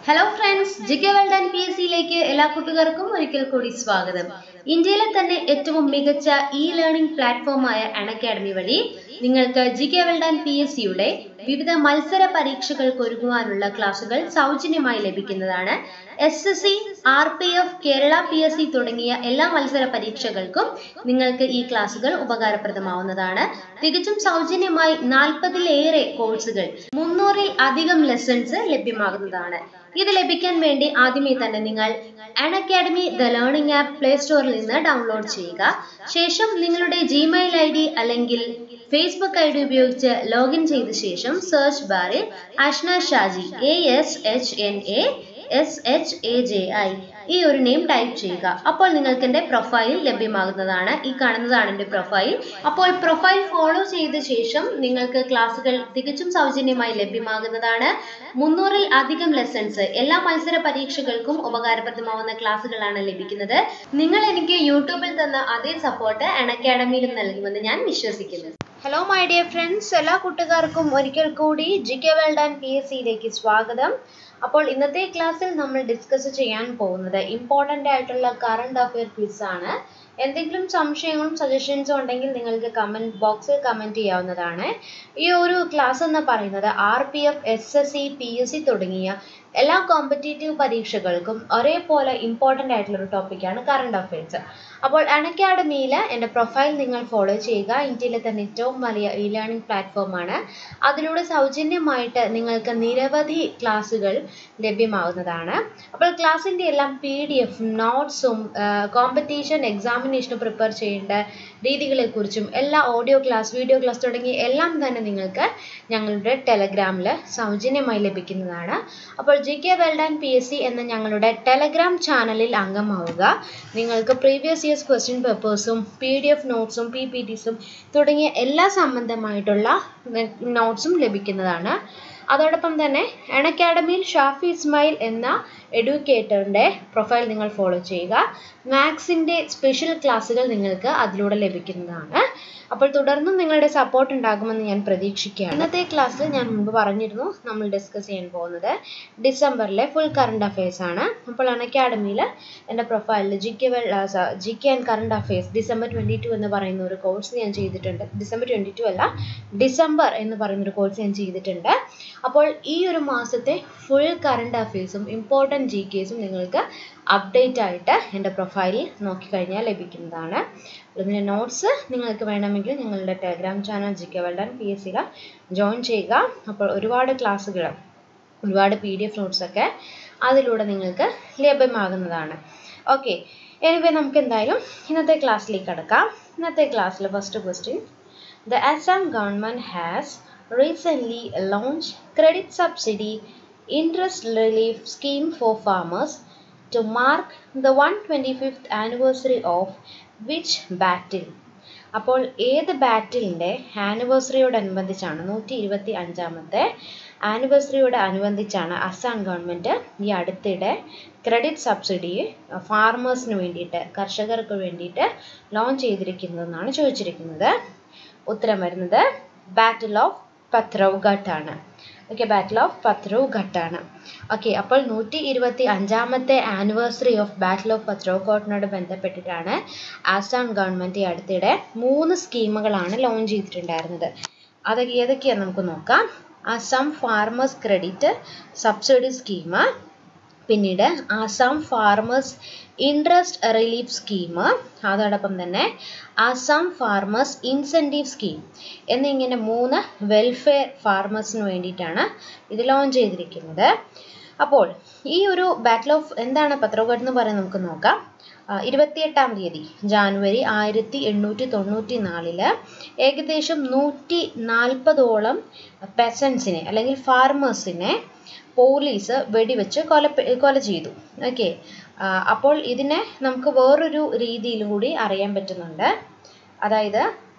hello friends GK world and P S സിയിലേക്ക് എല്ലാ കൂട്ടുകാർക്കും ഒരിക്കൽ കൂടി സ്വാഗതം ഇന്ത്യയിലെ തന്നെ ഏറ്റവും മികച്ച ഇ ലേണിംഗ് പ്ലാറ്റ്ഫോമായ അൺ അക്കാഡമി വഴി നിങ്ങൾക്ക് GK world and P S സിയുടെ വിവിധ മത്സര പരീക്ഷകൾക്ക് ഒരുങ്ങുവാനുള്ള ക്ലാസുകൾ സൗജന്യമായി ലഭിക്കുന്നതാണ് S S C R P F Kerala P S C തുടങ്ങിയ എല്ലാ മത്സര പരീക്ഷകൾക്കും നിങ്ങൾക്ക് ഈ ക്ലാസുകൾ ഉപകാരപ്രദമാവുന്നതാണ് തികച്ചും സൗജന്യമായി നാൽപ്പതിലേറെ കോഴ്സുകൾ മുന്നൂറിൽ അധികം ലെസൺസ് ലഭ്യമാകുന്നതാണ് ഇത് ലഭിക്കാൻ വേണ്ടി ആദ്യമേ തന്നെ നിങ്ങൾ Unacademy the learning app play സ്റ്റോറിൽ നിന്ന് ഡൗൺലോഡ് ചെയ്യുക ശേഷം നിങ്ങളുടെ ജിമെയിൽ ഐ ഡി അല്ലെങ്കിൽ ഫേസ്ബുക്ക് ഐ ഡി ഉപയോഗിച്ച് ലോഗിൻ ചെയ്ത ശേഷം സെർച്ച് ബാറിൽ Ashna Shaji A S H N A S H A J I ഈ ഒരു നെയിം ടൈപ്പ് ചെയ്യുക അപ്പോൾ നിങ്ങൾക്ക് എൻ്റെ പ്രൊഫൈൽ ലഭ്യമാകുന്നതാണ് ഈ കാണുന്നതാണ് എൻ്റെ പ്രൊഫൈൽ അപ്പോൾ പ്രൊഫൈൽ ഫോളോ ചെയ്ത ശേഷം നിങ്ങൾക്ക് ക്ലാസ്സുകൾ തികച്ചും സൗജന്യമായി ലഭ്യമാകുന്നതാണ് മുന്നൂറിൽ അധികം ലെസൺസ് എല്ലാ മത്സര പരീക്ഷകൾക്കും ഉപകാരപ്രദമാവുന്ന ക്ലാസ്സുകളാണ് ലഭിക്കുന്നത് നിങ്ങൾ എനിക്ക് യൂട്യൂബിൽ തന്ന അതേ സപ്പോർട്ട് അൺ അക്കാഡമിയിലും നൽകുമെന്ന് ഞാൻ വിശ്വസിക്കുന്നു ഹലോ മൈ ഡിയർ ഫ്രണ്ട്സ് എല്ലാ കൂട്ടുകാർക്കും ഒരിക്കൽ കൂടി G K world and P S സിയിലേക്ക് സ്വാഗതം അപ്പോൾ ഇന്നത്തെ ക്ലാസ്സിൽ നമ്മൾ ഡിസ്കസ് ചെയ്യാൻ പോകുന്നത് ഇമ്പോർട്ടൻ്റ് ആയിട്ടുള്ള കറണ്ട് അഫെയർ ക്വിസ് ആണ് എന്തെങ്കിലും സംശയങ്ങളും സജഷൻസും ഉണ്ടെങ്കിൽ നിങ്ങൾക്ക് കമൻറ്റ് ബോക്സിൽ കമൻറ്റ് ചെയ്യാവുന്നതാണ് ഈ ഒരു ക്ലാസ് എന്ന് പറയുന്നത് R P F S S C P S C തുടങ്ങിയ എല്ലാ കോമ്പറ്റേറ്റീവ് പരീക്ഷകൾക്കും ഒരേപോലെ ഇമ്പോർട്ടൻ്റ് ആയിട്ടുള്ള ഒരു ടോപ്പിക്കാണ് കറണ്ട് അഫെയർസ് അപ്പോൾ അൺ അക്കാഡമിയിൽ എൻ്റെ പ്രൊഫൈൽ നിങ്ങൾ ഫോളോ ചെയ്യുക ഇന്ത്യയിലെ തന്നെ ഏറ്റവും വലിയ ഇ ലേണിംഗ് പ്ലാറ്റ്ഫോമാണ് അതിലൂടെ സൗജന്യമായിട്ട് നിങ്ങൾക്ക് നിരവധി ക്ലാസ്സുകൾ ലഭ്യമാവുന്നതാണ് അപ്പോൾ ക്ലാസ്സിൻ്റെ എല്ലാം പി ഡി എഫ് നോട്ട്സും കോമ്പറ്റീഷൻ എക്സാമിനേഷന് പ്രിപ്പയർ ചെയ്യേണ്ട രീതികളെക്കുറിച്ചും എല്ലാ ഓഡിയോ ക്ലാസ് വീഡിയോ ക്ലാസ് തുടങ്ങി എല്ലാം തന്നെ നിങ്ങൾക്ക് ഞങ്ങളുടെ ടെലഗ്രാമിൽ സൗജന്യമായി ലഭിക്കുന്നതാണ് അപ്പോൾ G K world and P S C എന്ന ഞങ്ങളുടെ ടെലഗ്രാം ചാനലിൽ അംഗമാവുക നിങ്ങൾക്ക് പ്രീവിയസ് ഇയേഴ്സ് ക്വസ്റ്റ്യൻ പേപ്പേഴ്സും പി ഡി എഫ് നോട്ട്സും പി പി ടിസും തുടങ്ങിയ എല്ലാ സംബന്ധമായിട്ടുള്ള നോട്ട്സും ലഭിക്കുന്നതാണ് അതോടൊപ്പം തന്നെ അൺ അക്കാഡമിയിൽ ഷാഫി ഇസ്മായിൽ എന്ന എഡ്യൂക്കേറ്ററിൻ്റെ പ്രൊഫൈൽ നിങ്ങൾ ഫോളോ ചെയ്യുക മാത്സിൻ്റെ സ്പെഷ്യൽ ക്ലാസ്സുകൾ നിങ്ങൾക്ക് അതിലൂടെ ലഭിക്കുന്നതാണ് അപ്പോൾ തുടർന്നും നിങ്ങളുടെ സപ്പോർട്ട് ഉണ്ടാകുമെന്ന് ഞാൻ പ്രതീക്ഷിക്കുകയാണ് ഇന്നത്തെ ക്ലാസ്സിൽ ഞാൻ മുമ്പ് പറഞ്ഞിരുന്നു നമ്മൾ ഡിസ്കസ് ചെയ്യാൻ പോകുന്നത് ഡിസംബറിലെ ഫുൾ കറണ്ട് അഫയേഴ്സ് ആണ് അപ്പോൾ അൺ അക്കാഡമിയിൽ എൻ്റെ പ്രൊഫൈലിൽ ജി കെ വെൽ G K and current affairs December twenty two എന്ന് പറയുന്ന ഒരു കോഴ്സ് ഞാൻ ചെയ്തിട്ടുണ്ട് ഡിസംബർ ട്വൻറ്റി ടു അല്ല ഡിസംബർ എന്ന് പറയുന്ന ഒരു കോഴ്സ് ഞാൻ ചെയ്തിട്ടുണ്ട് അപ്പോൾ ഈ ഒരു മാസത്തെ ഫുൾ കറണ്ട് അഫയേഴ്സും ഇമ്പോർട്ടൻറ്റ് ജി കേസും നിങ്ങൾക്ക് അപ്ഡേറ്റ് ആയിട്ട് എൻ്റെ പ്രൊഫൈലിൽ നോക്കിക്കഴിഞ്ഞാൽ ലഭിക്കുന്നതാണ് ഇതിൻ്റെ നോട്ട്സ് നിങ്ങൾക്ക് വേണമെങ്കിൽ ഞങ്ങളുടെ Telegram channel G K world and P S സിയിൽ ജോയിൻ ചെയ്യുക അപ്പോൾ ഒരുപാട് ക്ലാസ്സുകൾ ഒരുപാട് പി ഡി എഫ് നോട്ട്സൊക്കെ അതിലൂടെ നിങ്ങൾക്ക് ലഭ്യമാകുന്നതാണ് ഓക്കെ എനിവേ നമുക്ക് എന്തായാലും ഇന്നത്തെ ക്ലാസ്സിലേക്ക് കടക്കാം ഇന്നത്തെ ക്ലാസ്സിൽ first question the Assam government has recently launched credit subsidy interest relief scheme for farmers to mark the 125th anniversary of which battle അപ്പോൾ ഏത് ബാറ്റിലിൻ്റെ ആനിവേഴ്സറിയോടനുബന്ധിച്ചാണ് നൂറ്റി ഇരുപത്തി അഞ്ചാമത്തെ ആനിവേഴ്സറിയോട് അനുബന്ധിച്ചാണ് അസം ഗവൺമെൻറ് ഈ അടുത്തിടെ ക്രെഡിറ്റ് സബ്സിഡി ഫാർമേഴ്സിന് വേണ്ടിയിട്ട് കർഷകർക്ക് വേണ്ടിയിട്ട് ലോഞ്ച് ചെയ്തിരിക്കുന്നതെന്നാണ് ചോദിച്ചിരിക്കുന്നത് ഉത്തരം വരുന്നത് ബാറ്റിൽ ഓഫ് പത്രൗഘട്ട് ആണ് ഓക്കെ ബാറ്റിൽ ഓഫ് പത്രൗഘട്ട് ആണ് ഓക്കെ അപ്പോൾ നൂറ്റി ഇരുപത്തി അഞ്ചാമത്തെ ആനിവേഴ്സറി ഓഫ് ബാറ്റിൽ ഓഫ് പത്രൗഘട്ടിനോട് ബന്ധപ്പെട്ടിട്ടാണ് ആസാം ഗവൺമെൻറ് ഈ അടുത്തിടെ മൂന്ന് സ്കീമുകളാണ് ലോഞ്ച് ചെയ്തിട്ടുണ്ടായിരുന്നത് അതൊക്കെ ഏതൊക്കെയാണെന്ന് നമുക്ക് നോക്കാം Assam farmers credit subsidy scheme പിന്നീട് Assam farmers interest relief scheme അതോടൊപ്പം തന്നെ ആസാം ഫാർമേഴ്സ് ഇൻസെൻറ്റീവ് സ്കീം എന്നിങ്ങനെ മൂന്ന് വെൽഫെയർ ഫാർമേഴ്സിന് വേണ്ടിയിട്ടാണ് ഇത് ലോഞ്ച് ചെയ്തിരിക്കുന്നത് അപ്പോൾ ഈ ഒരു ബാറ്റിൽ ഓഫ് എന്താണ് പത്രഘട്ട് എന്ന് പറയുന്നത് നമുക്ക് നോക്കാം ഇരുപത്തിയെട്ടാം തീയതി ജാനുവരി ആയിരത്തി എണ്ണൂറ്റി തൊണ്ണൂറ്റി നാലില് ഏകദേശം നൂറ്റി നാൽപ്പതോളം പെസൻസിനെ അല്ലെങ്കിൽ ഫാർമേഴ്സിനെ പോലീസ് വെടിവെച്ച് കൊല കൊല ചെയ്തു ഓക്കെ അപ്പോൾ ഇതിനെ നമുക്ക് വേറൊരു രീതിയിലും കൂടി അറിയാൻ പറ്റുന്നുണ്ട് അതായത്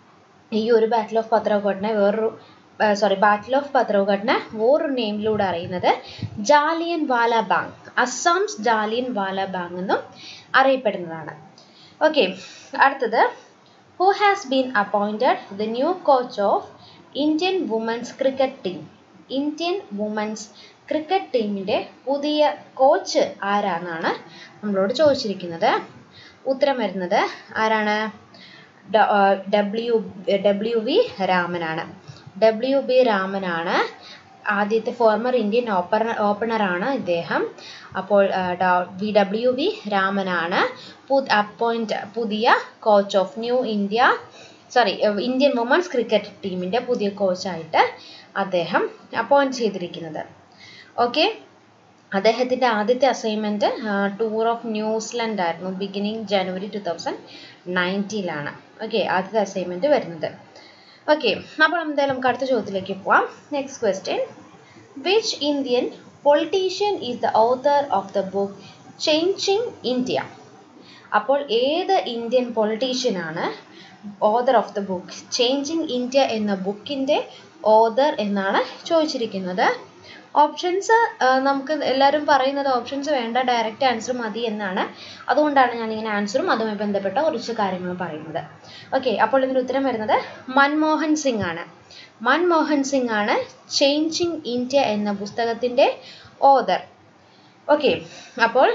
ഈ ഒരു ബാറ്റിൽ ഓഫ് പത്രഘട്ടിനെ വേറൊരു സോറി ബാറ്റിൽ ഓഫ് പത്രഘട്ടിനെ വേറൊരു നെയിമിലൂടെ അറിയുന്നത് ജാലിയൻ വാല ബാങ്ക് അസ്സാംസ് ജാലിയൻ വാല ബാങ്ക് എന്നും അറിയപ്പെടുന്നതാണ് ഓക്കെ അടുത്തത് who has been appointed the new coach of Indian women's cricket team Indian women's cricket ടീമിൻ്റെ പുതിയ കോച്ച് ആരാന്നാണ് നമ്മളോട് ചോദിച്ചിരിക്കുന്നത് ഉത്തരം വരുന്നത് ആരാണ് ഡബ്ല്യു ഡബ്ല്യു വി രാമനാണ് ഡബ്ല്യു ബി രാമനാണ് ആദ്യത്തെ ഫോർമർ ഇന്ത്യൻ ഓപ്പണർ ഓപ്പണറാണ് ഇദ്ദേഹം അപ്പോൾ വി ഡബ്ല്യു വി രാമനാണ് അപ്പോയിന്റ് പുതിയ coach of new India sorry Indian women's cricket ടീമിൻ്റെ പുതിയ കോച്ചായിട്ട് അദ്ദേഹം അപ്പോയിന്റ് ചെയ്തിരിക്കുന്നത് ഓക്കെ അദ്ദേഹത്തിൻ്റെ ആദ്യത്തെ അസൈൻമെൻറ്റ് ടൂർ ഓഫ് ന്യൂസിലൻഡ് ആയിരുന്നു ബിഗിനിങ് ജനുവരി ടു തൗസൻഡ് നയൻറ്റീനിലാണ് ഓക്കെ ആദ്യത്തെ അസൈൻമെൻറ്റ് വരുന്നത് ഓക്കെ അപ്പോൾ എന്തായാലും നമുക്ക് അടുത്ത ചോദ്യത്തിലേക്ക് പോവാം next question which Indian politician is the author of the book changing India അപ്പോൾ ഏത് ഇന്ത്യൻ പൊളിറ്റീഷ്യനാണ് author of the book changing India എന്ന ബുക്കിൻ്റെ ഓതർ എന്നാണ് ചോദിച്ചിരിക്കുന്നത് ഓപ്ഷൻസ് നമുക്ക് എല്ലാവരും പറയുന്നത് ഓപ്ഷൻസ് വേണ്ട ഡയറക്റ്റ് ആൻസർ മതി എന്നാണ് അതുകൊണ്ടാണ് ഞാൻ ഇങ്ങനെ ആൻസറും അതുമായി ബന്ധപ്പെട്ട കുറച്ച് കാര്യങ്ങളും പറയുന്നത് ഓക്കെ അപ്പോൾ ഇതിന് ഉത്തരം വരുന്നത് മൻമോഹൻ സിംഗ് ആണ് മൻമോഹൻ സിംഗ് ആണ് ചേഞ്ചിങ് ഇന്ത്യ എന്ന പുസ്തകത്തിൻ്റെ ഓതർ ഓക്കെ അപ്പോൾ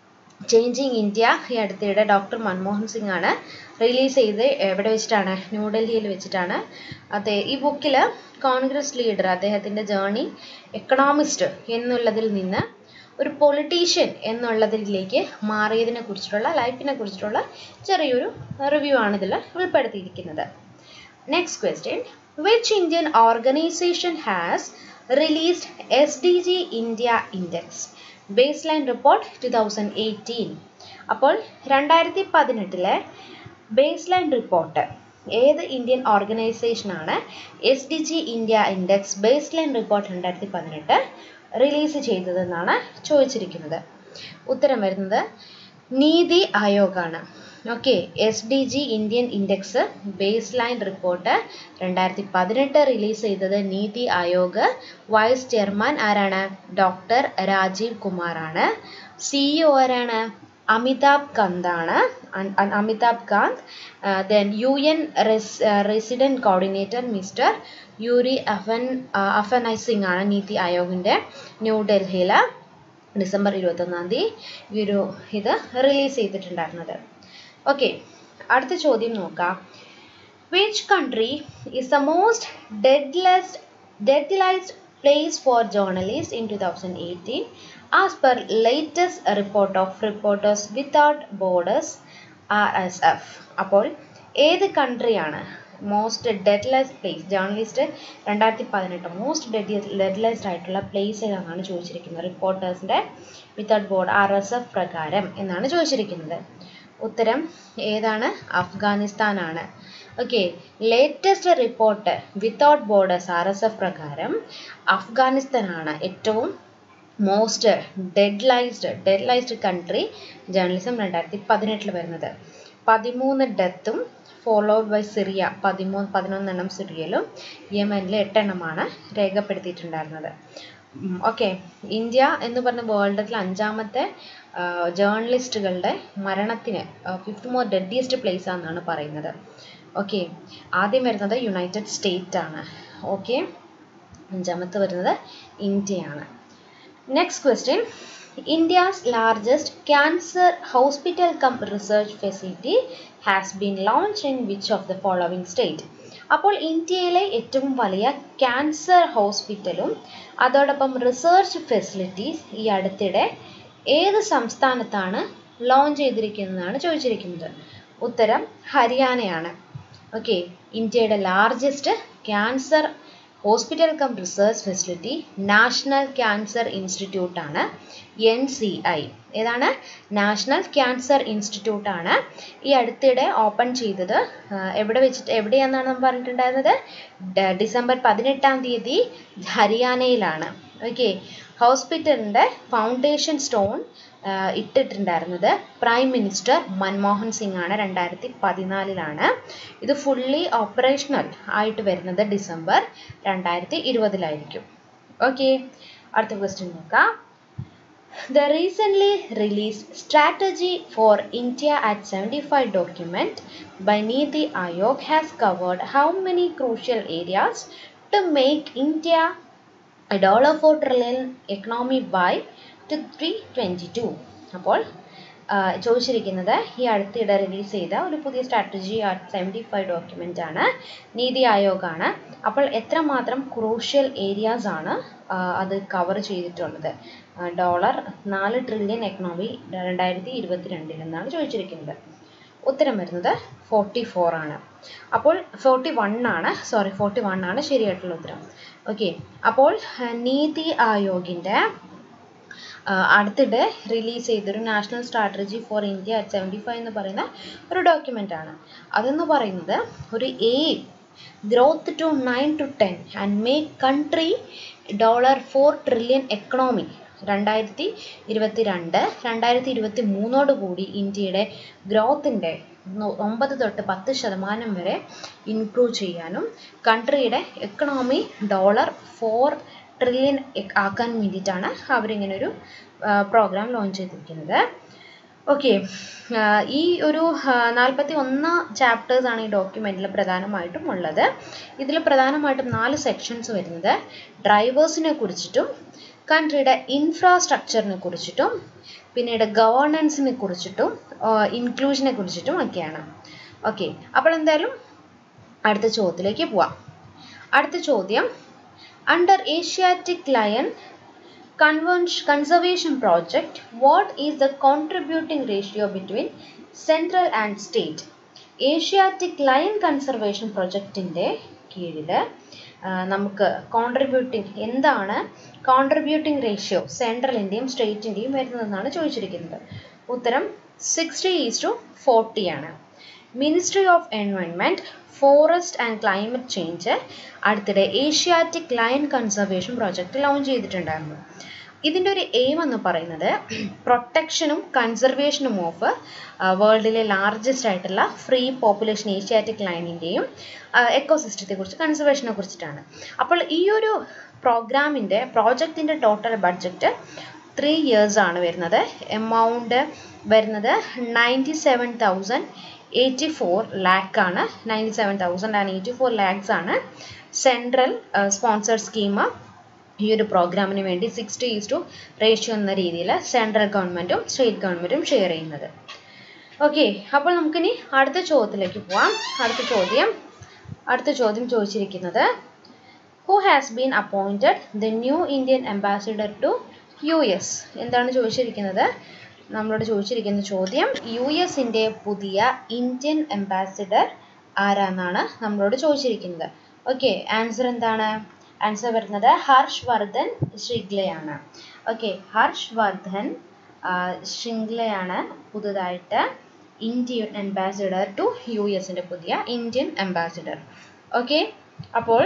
ചേഞ്ചിങ് ഇന്ത്യ ഈ അടുത്തിടെ ഡോക്ടർ മൻമോഹൻ സിംഗ് ആണ് റിലീസ് ചെയ്ത് എവിടെ വെച്ചിട്ടാണ് ന്യൂഡൽഹിയിൽ വെച്ചിട്ടാണ് അതെ ഈ ബുക്കിൽ കോൺഗ്രസ് ലീഡർ അദ്ദേഹത്തിൻ്റെ ജേണി എക്കണോമിസ്റ്റ് എന്നുള്ളതിൽ നിന്ന് ഒരു പൊളിറ്റീഷ്യൻ എന്നുള്ളതിലേക്ക് മാറിയതിനെ കുറിച്ചിട്ടുള്ള ലൈഫിനെ കുറിച്ചിട്ടുള്ള ചെറിയൊരു റിവ്യൂ ആണ് ഇതിൽ ഉൾപ്പെടുത്തിയിരിക്കുന്നത് next question which Indian organisation has released S D G India index baseline report two thousand eighteen അപ്പോൾ രണ്ടായിരത്തി പതിനെട്ടിലെ ബേസ് ലൈൻ റിപ്പോർട്ട് ഏത് ഇന്ത്യൻ ഓർഗനൈസേഷനാണ് S D G India index baseline report രണ്ടായിരത്തി പതിനെട്ട് റിലീസ് ചെയ്തതെന്നാണ് ചോദിച്ചിരിക്കുന്നത് ഉത്തരം വരുന്നത് നീതി ആയോഗാണ് okay S D G Indian index baseline report രണ്ടായിരത്തി പതിനെട്ട് റിലീസ് ചെയ്തത് നീതി ആയോഗ് വൈസ് ചെയർമാൻ ആരാണ് ഡോക്ടർ രാജീവ് കുമാർ ആണ് സിഇഒ ആരാണ് അമിതാഭ് കാന്ത് ആണ് Amitabh Kant then U N resident coordinator mister Yuri അഫൻ അഫനൈ സിംഗ് ആണ് നീതി ആയോഗിൻ്റെ ന്യൂഡൽഹിയിൽ ഡിസംബർ ഇരുപത്തൊന്നാം തീയതി ഈ ഒരു ഇത് റിലീസ് ചെയ്തിട്ടുണ്ടായിരുന്നത് ഓക്കെ അടുത്ത ചോദ്യം നോക്കാം which country is the most deadliest deadliest place for journalist in two thousand eighteen as per latest report of reporters without borders R S F അപ്പോൾ ഏത് കൺട്രിയാണ് മോസ്റ്റ് ഡെഡ്ലെസ്റ്റ് പ്ലേസ് ജേർണലിസ്റ്റ് രണ്ടായിരത്തി പതിനെട്ട് most dead deadliest ആയിട്ടുള്ള place ഏതാണെന്നാണ് ചോദിച്ചിരിക്കുന്നത് റിപ്പോർട്ടേഴ്സിൻ്റെ without board R S F പ്രകാരം എന്നാണ് ചോദിച്ചിരിക്കുന്നത് ഉത്തരം ഏതാണ് അഫ്ഗാനിസ്ഥാനാണ് okay latest report without borders R S F പ്രകാരം അഫ്ഗാനിസ്ഥാനാണ് ഏറ്റവും മോസ്റ്റ് ഡെഡ്ലൈസ്ഡ് ഡെഡ്ലൈസ്ഡ് കൺട്രി ജേർണലിസം രണ്ടായിരത്തി പതിനെട്ടിൽ വരുന്നത് പതിമൂന്ന് ഡെത്തും ഫോളോഡ് ബൈ സിറിയ പതിമൂന്ന് പതിനൊന്നെണ്ണം സിറിയയിലും യമനിൽ എട്ടെണ്ണമാണ് രേഖപ്പെടുത്തിയിട്ടുണ്ടായിരുന്നത് ഓക്കെ ഇന്ത്യ എന്ന് പറഞ്ഞ വേൾഡിൽ അഞ്ചാമത്തെ ജേർണലിസ്റ്റുകളുടെ മരണത്തിന് ഫിഫ്ത്ത് മോർ ഡെഡിയസ്റ്റ് പ്ലേസ് ആണെന്നാണ് പറയുന്നത് ഓക്കെ ആദ്യം വരുന്നത് യുണൈറ്റഡ് സ്റ്റേറ്റ് ആണ് ഓക്കെ അഞ്ചാമത്തെ വരുന്നത് ഇന്ത്യയാണ് next question India's largest cancer hospital cum research facility has been launch in which of the following state അപ്പോൾ ഇന്ത്യയിലെ ഏറ്റവും വലിയ ക്യാൻസർ ഹോസ്പിറ്റലും അതോടൊപ്പം റിസർച്ച് ഫെസിലിറ്റീസ് ഈ അടുത്തിടെ ഏത് സംസ്ഥാനത്താണ് ലോഞ്ച് ചെയ്തിരിക്കുന്നതെന്നാണ് ചോദിച്ചിരിക്കുന്നത് ഉത്തരം ഹരിയാനയാണ് ഓക്കെ ഇന്ത്യയുടെ largest cancer hospital cum research facility national cancer institute ആണ് എൻ സി ഐ ഏതാണ് നാഷണൽ ക്യാൻസർ ഇൻസ്റ്റിറ്റ്യൂട്ട് ആണ് ഈ അടുത്തിടെ ഓപ്പൺ ചെയ്തത് എവിടെ വെച്ചിട്ട് എവിടെയാണെന്നാണ് നമ്മൾ പറഞ്ഞിട്ടുണ്ടായിരുന്നത് ഡിസംബർ പതിനെട്ടാം തീയതി ഹരിയാനയിലാണ് ഓക്കെ ഹോസ്പിറ്റലിൻ്റെ ഫൗണ്ടേഷൻ സ്റ്റോൺ ഇട്ടിട്ടുണ്ടായിരുന്നത് പ്രൈം മിനിസ്റ്റർ മൻമോഹൻ സിംഗ് ആണ് രണ്ടായിരത്തി പതിനാലിലാണ് ഇത് ഫുള്ളി ഓപ്പറേഷണൽ ആയിട്ട് വരുന്നത് ഡിസംബർ രണ്ടായിരത്തി ഇരുപതിലായിരിക്കും ഓക്കെ അടുത്ത ക്വസ്റ്റ്യൻ നോക്കാം The recently released Strategy for India at 75 document by Niti Aayog has covered how many crucial areas to make India dollar four trillion economy by two three twenty two അപ്പോൾ ചോദിച്ചിരിക്കുന്നത് ഈ അടുത്തിടെ release ചെയ്ത ഒരു പുതിയ strategy seventy five document ആണ് നീതി ആയോഗാണ് അപ്പോൾ എത്രമാത്രം ക്രൂഷ്യൽ ഏരിയാസ് ആണ് അത് കവർ ചെയ്തിട്ടുള്ളത് ഡോളർ നാല് ട്രില്യൺ എക്കണോമി രണ്ടായിരത്തി ഇരുപത്തി രണ്ടിൽ എന്നാണ് ചോദിച്ചിരിക്കുന്നത് ഉത്തരം വരുന്നത് ഫോർട്ടി ഫോർ ആണ് അപ്പോൾ ഫോർട്ടി വൺ ആണ് സോറി ഫോർട്ടി വൺ ആണ് ശരിയായിട്ടുള്ള ഉത്തരം ഓക്കെ അപ്പോൾ നീതി ആയോഗിൻ്റെ അടുത്തിടെ റിലീസ് ചെയ്തൊരു national strategy for India at seventy five എന്ന് പറയുന്ന ഒരു ഡോക്യുമെൻ്റ് ആണ് അതെന്ന് പറയുന്നത് ഒരു aim growth to nine to ten and make country dollar four trillion economy രണ്ടായിരത്തി ഇരുപത്തി രണ്ട് രണ്ടായിരത്തി ഇരുപത്തി മൂന്നോട് കൂടി ഇന്ത്യയുടെ ഗ്രോത്തിൻ്റെ ഒമ്പത് തൊട്ട് പത്ത് ശതമാനം വരെ ഇംപ്രൂവ് ചെയ്യാനും കൺട്രിയുടെ എക്കണോമി ഡോളർ ഫോർ ട്രില്യൺ ആക്കാൻ വേണ്ടിയിട്ടാണ് അവരിങ്ങനെ ഒരു പ്രോഗ്രാം ലോഞ്ച് ചെയ്തിരിക്കുന്നത് ഓക്കെ ഈ ഒരു നാൽപ്പത്തി ഒന്ന് ചാപ്റ്റേഴ്സ് ആണ് ഈ ഡോക്യുമെൻറ്റിൽ പ്രധാനമായിട്ടും ഉള്ളത് ഇതിൽ പ്രധാനമായിട്ടും നാല് സെക്ഷൻസ് വരുന്നത് ഡ്രൈവേഴ്സിനെ കുറിച്ചിട്ടും കൺട്രിയുടെ ഇൻഫ്രാസ്ട്രക്ചറിനെ കുറിച്ചിട്ടും പിന്നീട് ഗവേണൻസിനെ കുറിച്ചിട്ടും ഇൻക്ലൂഷനെ കുറിച്ചിട്ടും ഒക്കെയാണ് ഓക്കെ അപ്പോൾ എന്തായാലും അടുത്ത ചോദ്യത്തിലേക്ക് പോവാം അടുത്ത ചോദ്യം under Asiatic lion conservation project what is the contributing ratio between central and state Asiatic lion conservation പ്രൊജക്റ്റിൻ്റെ കീഴിൽ നമുക്ക് കോൺട്രിബ്യൂട്ടിംഗ് എന്താണ് കോൺട്രിബ്യൂട്ടിംഗ് റേഷ്യോ സെൻട്രലിൻ്റെയും സ്റ്റേറ്റിൻ്റെയും വരുന്നതെന്നാണ് ചോദിച്ചിരിക്കുന്നത് ഉത്തരം സിക്സ്റ്റി ഈസ് ടു ഫോർട്ടി ആണ് ministry of environment forest and climate change അടുത്തിടെ Asiatic lion conservation project launch ചെയ്തിട്ടുണ്ടായിരുന്നു ഇതിൻ്റെ ഒരു എയിം എന്ന് പറയുന്നത് പ്രൊട്ടക്ഷനും കൺസർവേഷനും ഓഫ് വേൾഡിലെ ലാർജസ്റ്റ് ആയിട്ടുള്ള ഫ്രീ പോപ്പുലേഷൻ ഏഷ്യാറ്റിക് ലൈനിൻ്റെയും എക്കോസിസ്റ്റത്തെ കുറിച്ച് കൺസർവേഷനെ കുറിച്ചിട്ടാണ് അപ്പോൾ ഈ ഒരു പ്രോഗ്രാമിൻ്റെ പ്രോജക്റ്റിൻ്റെ ടോട്ടൽ ബഡ്ജറ്റ് ത്രീ ഇയേഴ്സ് ആണ് വരുന്നത് എമൗണ്ട് വരുന്നത് ninety seven thousand eighty four lakh ആണ് ninety seven thousand and eighty four lakhs ആണ് സെൻട്രൽ സ്പോൺസർ സ്കീം ഈ ഒരു പ്രോഗ്രാമിന് വേണ്ടി സിക്സ്റ്റി ഈസ് ടു റേഷ്യോ എന്ന രീതിയിൽ സെൻട്രൽ ഗവൺമെൻറ്റും സ്റ്റേറ്റ് ഗവൺമെൻറ്റും ഷെയർ ചെയ്യുന്നത് ഓക്കെ അപ്പോൾ നമുക്കിനി അടുത്ത ചോദ്യത്തിലേക്ക് പോവാം അടുത്ത ചോദ്യം അടുത്ത ചോദ്യം ചോദിച്ചിരിക്കുന്നത് who has been appointed the new Indian ambassador to U S എന്താണ് ചോദിച്ചിരിക്കുന്നത് നമ്മളോട് ചോദിച്ചിരിക്കുന്ന ചോദ്യം യു എസിൻ്റെ പുതിയ ഇന്ത്യൻ അംബാസിഡർ ആരാന്നാണ് നമ്മളോട് ചോദിച്ചിരിക്കുന്നത് ഓക്കെ ആൻസർ എന്താണ് ആൻസർ വരുന്നത് ഹർഷ് വർദ്ധൻ ശ്രിഗ്ലയാണ് ഓക്കെ ഹർഷ് വർദ്ധൻ ശൃംഗ്ലയാണ് പുതുതായിട്ട് ഇന്ത്യൻ അംബാസിഡർ ടു യു എസിൻ്റെ പുതിയ ഇന്ത്യൻ അംബാസിഡർ ഓക്കെ അപ്പോൾ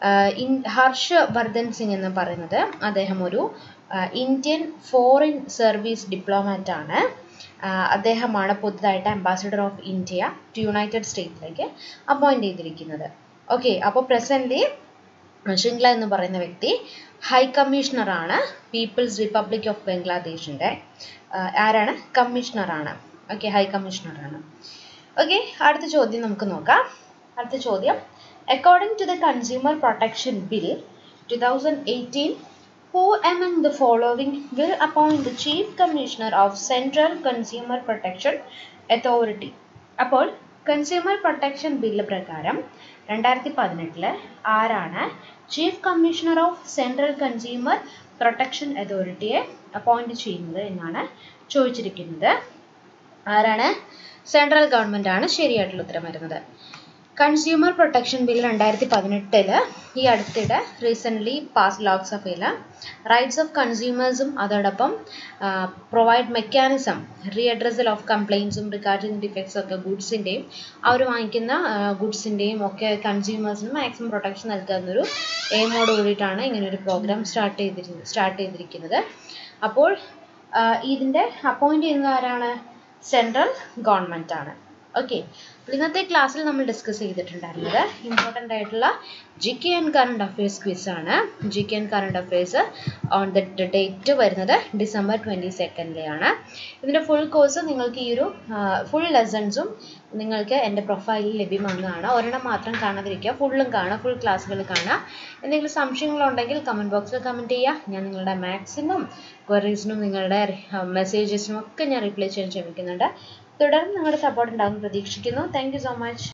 ഹർഷ് വർദ്ധൻ സിംഗ് എന്ന് പറയുന്നത് അദ്ദേഹം ഒരു ഇന്ത്യൻ ഫോറിൻ സർവീസ് ഡിപ്ലോമാറ്റ് ആണ് അദ്ദേഹമാണ് പുതുതായിട്ട് ambassador of India to United സ്റ്റേറ്റ്സിലേക്ക് അപ്പോയിന്റ് ചെയ്തിരിക്കുന്നത് ഓക്കെ അപ്പോൾ പ്രസൻ്റ്ലി ശൃംഗ്ല എന്ന് പറയുന്ന വ്യക്തി ഹൈ കമ്മീഷണറാണ് പീപ്പിൾസ് റിപ്പബ്ലിക് ഓഫ് ബംഗ്ലാദേശിൻ്റെ ആരാണ് കമ്മീഷണറാണ് ഓക്കെ ഹൈ കമ്മീഷണറാണ് ഓക്കെ അടുത്ത ചോദ്യം നമുക്ക് നോക്കാം അടുത്ത ചോദ്യം according to the consumer protection bill two thousand eighteen who among the following will appoint the chief commissioner of central consumer protection authority അപ്പോൾ കൺസ്യൂമർ പ്രൊട്ടക്ഷൻ ബില്ല് പ്രകാരം രണ്ടായിരത്തി പതിനെട്ടില് ആരാണ് chief commissioner of central consumer protection അതോറിറ്റിയെ appoint ചെയ്യുന്നത് എന്നാണ് ചോദിച്ചിരിക്കുന്നത് ആരാണ് സെൻട്രൽ ഗവൺമെൻറ് ആണ് ശരിയായിട്ടുള്ള ഉത്തരം വരുന്നത് കൺസ്യൂമർ പ്രൊട്ടക്ഷൻ ബിൽ രണ്ടായിരത്തി പതിനെട്ടില് ഈ അടുത്തിടെ റീസെൻ്റ്ലി പാസ് ലോക്സഭയിൽ റൈറ്റ്സ് ഓഫ് കൺസ്യൂമേഴ്സും അതോടൊപ്പം provide mechanism redressal of കംപ്ലയിൻസും റിഗാർഡിംഗ് ഡിഫക്ട്സ് ഒക്കെ ഗുഡ്സിൻ്റെയും അവർ വാങ്ങിക്കുന്ന ഗുഡ്സിൻ്റെയും ഒക്കെ കൺസ്യൂമേഴ്സിന് മാക്സിമം പ്രൊട്ടക്ഷൻ നൽകുന്നൊരു എയിമോട് കൂടിയിട്ടാണ് ഇങ്ങനെ ഒരു പ്രോഗ്രാം സ്റ്റാർട്ട് ചെയ്തിരുന്നത് സ്റ്റാർട്ട് ചെയ്തിരിക്കുന്നത് അപ്പോൾ ഇതിൻ്റെ അപ്പോയിൻറ്റ് ചെയ്യുന്നത് ആരാണ് സെൻട്രൽ ഗവൺമെൻറ് ആണ് ഓക്കെ അപ്പോൾ ഇന്നത്തെ ക്ലാസ്സിൽ നമ്മൾ ഡിസ്കസ് ചെയ്തിട്ടുണ്ടായിരുന്നത് ഇമ്പോർട്ടൻ്റ് ആയിട്ടുള്ള G K and current affairs quiz ആണ് G K and current affairs on the date വരുന്നത് ഡിസംബർ ട്വൻറ്റി സെക്കൻഡിലാണ് ഇതിൻ്റെ ഫുൾ കോഴ്സ് നിങ്ങൾക്ക് ഈ ഒരു ഫുൾ ലെസൺസും നിങ്ങൾക്ക് എൻ്റെ പ്രൊഫൈലിൽ ലഭ്യമാകുന്നതാണ് ഒരെണ്ണം മാത്രം കാണാതിരിക്കുക ഫുള്ളും കാണുക ഫുൾ ക്ലാസ്സുകൾ കാണുക എന്തെങ്കിലും സംശയങ്ങളുണ്ടെങ്കിൽ കമൻറ്റ് ബോക്സിൽ കമൻറ്റ് ചെയ്യുക ഞാൻ നിങ്ങളുടെ മാക്സിമം ക്വറീസിനും നിങ്ങളുടെ മെസ്സേജസിനും ഒക്കെ ഞാൻ റിപ്ലൈ ചെയ്യാൻ ശ്രമിക്കുന്നുണ്ട് തുടർന്ന് നിങ്ങളുടെ സപ്പോർട്ട് ഉണ്ടാകും പ്രതീക്ഷിക്കുന്നു താങ്ക് സോ മച്ച്